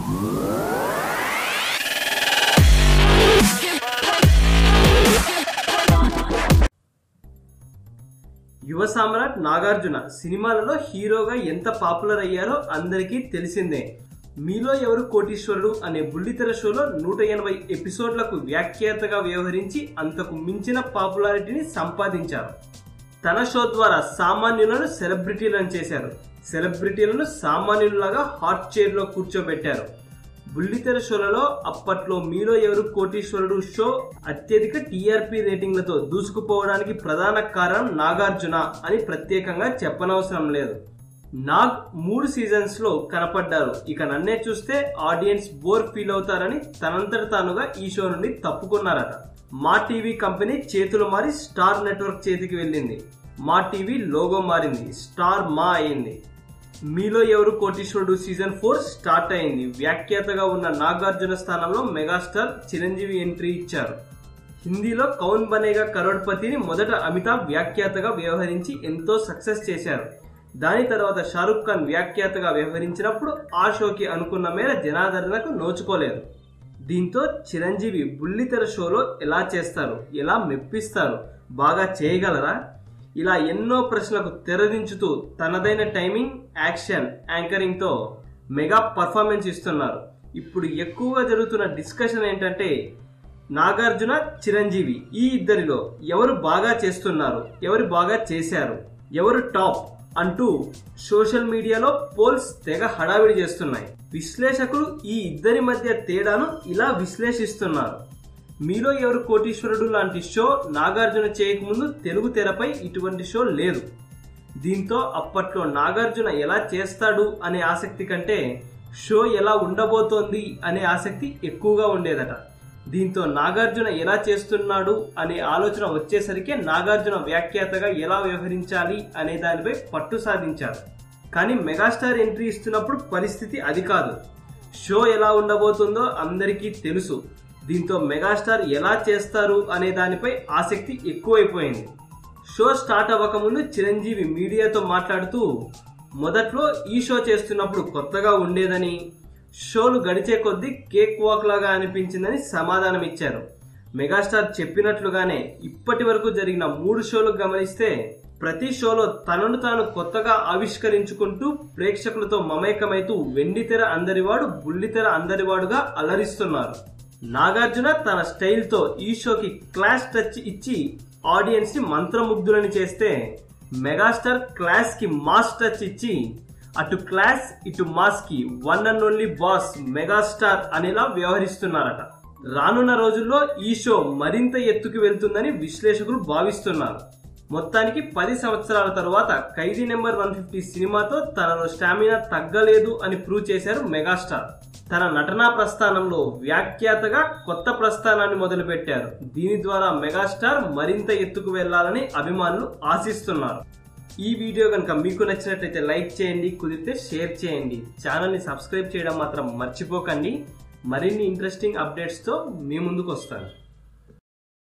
యువ సామ్రాట్ నాగార్జున సినిమాలలో హీరోగా ఎంత పాపులర్ అయ్యారో అందరికీ తెలిసిందే మీలో ఎవరు కోటీశ్వరుడు అనే బుల్లితెర షోలో నూట ఎనభై ఎపిసోడ్లకు వ్యాఖ్యాతగా వ్యవహరించి అంతకు మించిన పాపులారిటీని సంపాదించారు తన షో ద్వారా సామాన్యులను సెలబ్రిటీలను చేశారు సెలబ్రిటీలను సామాన్యులలాగా హాట్ చైర్ లో కూర్చోబెట్టారు బుల్లితెర షోలలో అప్పట్లో మీలో ఎవరు కోటీశ్వరుడు షో అత్యధిక టీఆర్పీ రేటింగ్లతో దూసుకుపోవడానికి ప్రధాన కారణం నాగార్జున అని ప్రత్యేకంగా చెప్పనవసరం లేదు నాగ్ మూడు సీజన్స్ లో కనపడ్డారు ఇక నన్నే చూస్తే ఆడియన్స్ బోర్ ఫీల్ అవుతారని తనంతట తానుగా ఈ షో నుండి తప్పుకున్నారట మా టీవీ కంపెనీ చేతులు మారి స్టార్ నెట్వర్క్ చేతికి వెళ్ళింది మా టీవీ లోగో మారింది స్టార్ మా అయింది మీలో ఎవరు కోటీశ్వరుడు సీజన్ ఫోర్ స్టార్ట్ అయింది వ్యాఖ్యాతగా ఉన్న నాగార్జున స్థానంలో మెగాస్టార్ చిరంజీవి ఎంట్రీ ఇచ్చారు హిందీలో కౌన్ బనేగా కరోడ్పతిని మొదట అమితాబ్ వ్యాఖ్యాతగా వ్యవహరించి ఎంతో సక్సెస్ చేశారు దాని తర్వాత షారుఖ్ ఖాన్ వ్యాఖ్యాతగా వ్యవహరించినప్పుడు ఆ షోకి అనుకున్న మేర జనాదరణకు నోచుకోలేదు దీంతో చిరంజీవి బుల్లితెర షోలో ఎలా చేస్తారు ఎలా మెప్పిస్తారు బాగా చేయగలరా ఇలా ఎన్నో ప్రశ్నలకు తెరదించుతూ తనదైన టైమింగ్ యాక్షన్ యాంకరింగ్తో మెగా పర్ఫార్మెన్స్ ఇస్తున్నారు ఇప్పుడు ఎక్కువగా జరుగుతున్న డిస్కషన్ ఏంటంటే నాగార్జున చిరంజీవి ఈ ఇద్దరిలో ఎవరు బాగా చేస్తున్నారు ఎవరు బాగా చేశారు ఎవరు టాప్ అంటూ సోషల్ మీడియాలో పోల్స్ తెగ హడావిడి చేస్తున్నాయి విశ్లేషకులు ఈ ఇద్దరి మధ్య తేడాను ఇలా విశ్లేషిస్తున్నారు మీలో ఎవరు కోటీశ్వరుడు లాంటి షో నాగార్జున చేయకముందు తెలుగు తెరపై ఇటువంటి షో లేదు దీంతో అప్పట్లో నాగార్జున ఎలా చేస్తాడు అనే ఆసక్తి కంటే షో ఎలా ఉండబోతోంది అనే ఆసక్తి ఎక్కువగా ఉండేదట దీంతో నాగార్జున ఎలా చేస్తున్నాడు అనే ఆలోచన వచ్చేసరికి నాగార్జున వ్యాఖ్యాతగా ఎలా వ్యవహరించాలి అనే దానిపై పట్టు సాధించారు కానీ మెగాస్టార్ ఎంట్రీ ఇస్తున్నప్పుడు పరిస్థితి అది కాదు షో ఎలా ఉండబోతుందో అందరికీ తెలుసు దీంతో మెగాస్టార్ ఎలా చేస్తారు అనే దానిపై ఆసక్తి ఎక్కువైపోయింది షో స్టార్ట్ అవ్వకముందు చిరంజీవి మీడియాతో మాట్లాడుతూ మొదట్లో ఈ షో చేస్తున్నప్పుడు కొత్తగా ఉండేదని షోలు గడిచే కొద్దీ కేక్ వాక్ లాగా అనిపించిందని సమాధానం ఇచ్చారు మెగాస్టార్ చెప్పినట్లుగానే ఇప్పటి వరకు జరిగిన మూడు షోలు గమనిస్తే ప్రతి షోలో తనను తాను కొత్తగా ఆవిష్కరించుకుంటూ ప్రేక్షకులతో మమేకమైతూ వెండితెర అందరివాడు బుల్లితెర అందరివాడుగా అలరిస్తున్నారు నాగార్జున తన స్టైల్తో ఈ షోకి క్లాస్ టచ్ ఇచ్చి ఆడియన్స్ ని మంత్రముగ్ధులని చేస్తే మెగాస్టార్ క్లాస్ కి మాస్ టచ్ ఇచ్చి అటు క్లాస్ ఇటు మాస్ కి one and only boss megastar అనేలా వ్యవహరిస్తున్నారట రానున్న రోజుల్లో ఈ షో మరింత ఎత్తుకు వెళ్తుందని విశ్లేషకులు భావిస్తున్నారు మొత్తానికి పది సంవత్సరాల తరువాత ఖైదీ నెంబర్ వన్ ఫిఫ్టీ సినిమాతో తనలో స్టామినా తగ్గలేదు అని ప్రూవ్ చేశారు మెగాస్టార్ తన నటనా ప్రస్థానంలో వ్యాఖ్యాతగా కొత్త ప్రస్థానాన్ని మొదలుపెట్టారు దీని ద్వారా మెగాస్టార్ మరింత ఎత్తుకు వెళ్లాలని అభిమానులు ఆశిస్తున్నారు ఈ వీడియో కనుక మీకు నచ్చినట్లయితే లైక్ చేయండి కుదిరితే షేర్ చేయండి ఛానల్ని సబ్స్క్రైబ్ చేయడం మాత్రం మర్చిపోకండి మరిన్ని ఇంట్రెస్టింగ్ అప్డేట్స్తో మీ ముందుకు వస్తాను